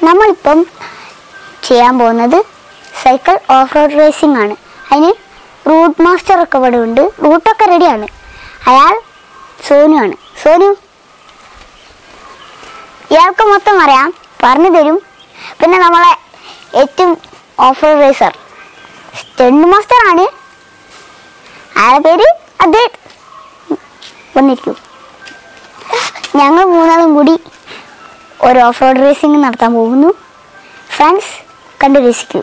നമ്മളിപ്പം ചെയ്യാൻ പോകുന്നത് സൈക്കിൾ ഓഫ് റോഡ് റേസിംഗ് ആണ് അതിന് റൂട്ട് മാസ്റ്റർ ഒക്കെ ഇവിടെ ഉണ്ട് റൂട്ടൊക്കെ റെഡിയാണ് അയാൾ സോനു ആണ് സോനു ഇയാൾക്ക് മൊത്തം അറിയാം പറഞ്ഞു തരും പിന്നെ നമ്മളെ ഏറ്റവും off road racer stunt master ആണ് അയാളുടെ പേര് അദ്ദേഹം വന്നിരിക്കൂ ഞങ്ങൾ മൂന്നാളും കൂടി ഒരു ഓഫ് റോഡ് റേസിംഗ് നടത്താൻ പോകുന്നു ഫ്രണ്ട്സ് കണ്ടു രസിക്കൂ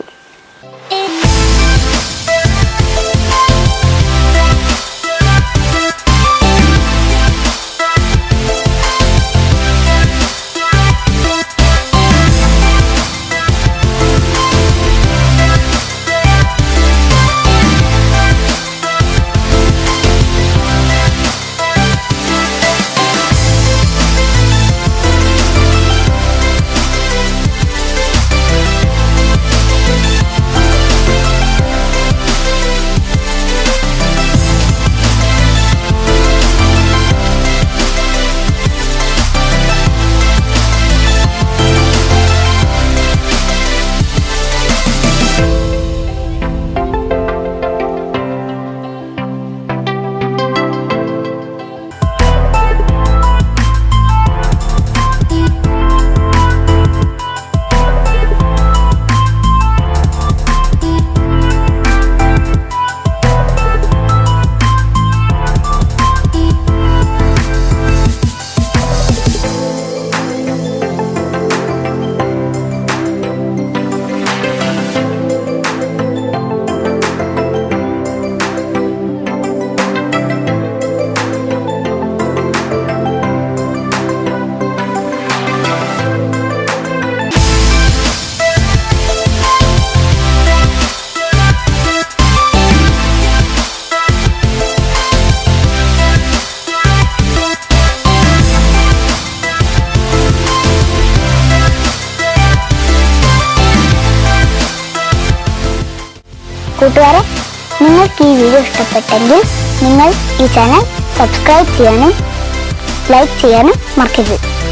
കൂട്ടുകാരെ നിങ്ങൾക്ക് ഈ വീഡിയോ ഇഷ്ടപ്പെട്ടെങ്കിൽ നിങ്ങൾ ഈ ചാനൽ സബ്സ്ക്രൈബ് ചെയ്യാനും ലൈക്ക് ചെയ്യാനും മറക്കരുത്